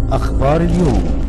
أخبار اليوم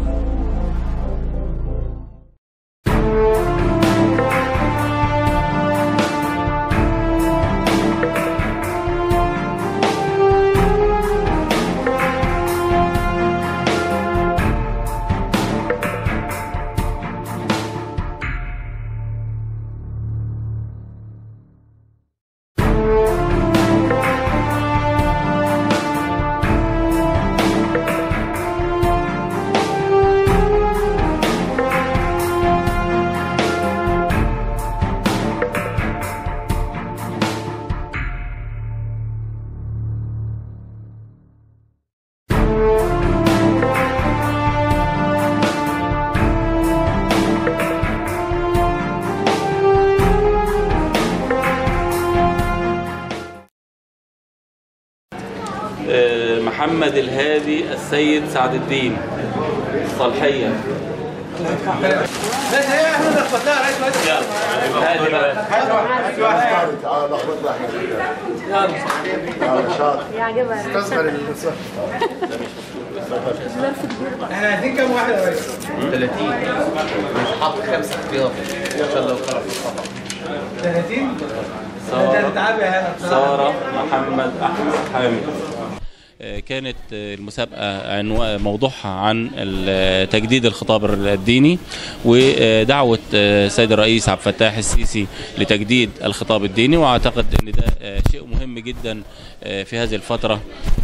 آه، محمد الهادي السيد سعد الدين صالحية يلا هادي بقى تعال ناخذ تعال شاطر يعجبها استثمر النساء احنا عايزين كام واحد يا ريس؟ 30 حاطط خمسة اختيار عشان لو خرج الخطأ 30 انت سارة هتتعب يا هلا بصراحة. سارة محمد أحمد حامد كانت المسابقة عنوان موضوعها عن ال- تجديد الخطاب الديني ودعوة السيد الرئيس عبد الفتاح السيسي لتجديد الخطاب الديني واعتقد ان ده شيء مهم جدا في هذه الفترة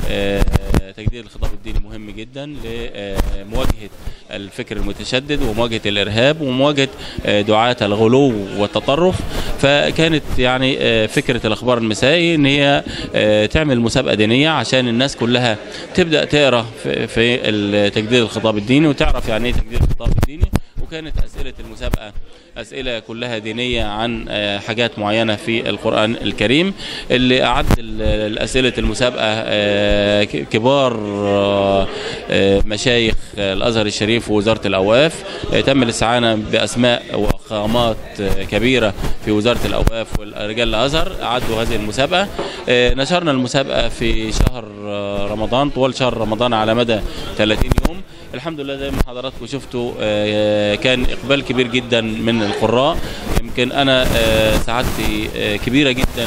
تجديد الخطاب الديني مهم جدا لمواجهة الفكر المتشدد ومواجهة الإرهاب ومواجهة دعاة الغلو والتطرف فكانت يعني فكرة الأخبار المسائي إن هي تعمل مسابقة دينية عشان الناس كلها تبدأ تقرأ في- في ال- تجديد الخطاب الديني وتعرف يعني إيه تجديد الخطاب الديني وكانت أسئلة المسابقة أسئلة كلها دينية عن آه، حاجات معينة في القرآن الكريم اللي أعد ال- الأسئلة المسابقة آه، ك- كبار آه، آه، مشايخ آه، الأزهر الشريف ووزارة الأوقاف آه، تم الاستعانة بأسماء وخامات آه، كبيرة في وزارة الأوقاف ورجال الأزهر أعدوا هذه المسابقة آه، نشرنا المسابقة في شهر آه، رمضان طوال شهر رمضان على مدى 30 يوم الحمد لله زي ما حضراتكم شفتوا آه، كان اقبال كبير جدا من القراء يمكن انا آه، سعادتي آه، كبيره جدا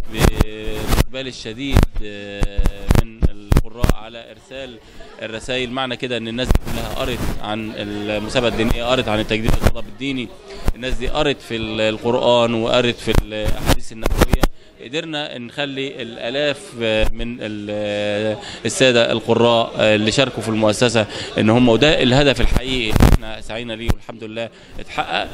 بالاقبال الشديد آه، من القراء على ارسال الرسائل معنى كده ان الناس دي كلها قرت عن المسابقه الدينيه قرت عن التجديد الخطاب الديني الناس دي قرت في القران وقرت في الاحاديث النبويه قدرنا نخلي الالاف من ال- الساده القراء اللي شاركوا في المؤسسه ان هم وده الهدف الحقيقي اللي احنا سعينا ليه والحمد لله اتحقق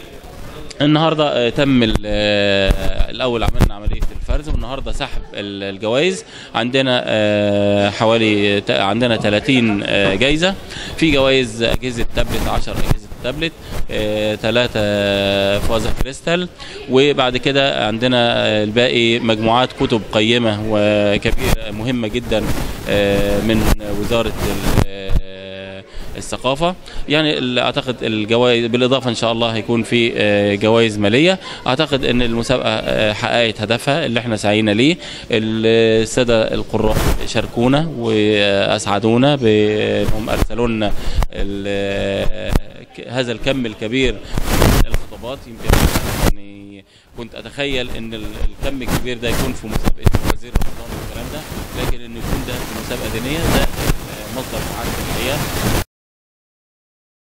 النهارده آه، تم ال- آه، الاول عملنا عمليه الفرز والنهارده سحب ال- الجوائز عندنا آه، حوالي ت- عندنا 30 آه، جايزه في جوائز اجهزه تابلت 10 اجهزه تابلت ثلاثة فازة كريستال وبعد كده عندنا آه، الباقي مجموعات كتب قيمة وكبيرة مهمة جدا آه، من وزارة ال- آه، الثقافة يعني ال- اعتقد الجوائز بالاضافة ان شاء الله هيكون في آه، جوائز مالية اعتقد ان المسابقة آه، حققت هدفها اللي احنا سعينا ليه السادة القراء شاركونا واسعدونا بانهم ارسلوا لنا ال- ك- هذا الكم الكبير من الخطابات يمكن يعني كنت اتخيل ان ال- الكم الكبير ده يكون في مسابقه وزير رمضان والكلام ده لكن انه يكون ده في مسابقه دينيه ده آه، مصدر سعاده الحقيقه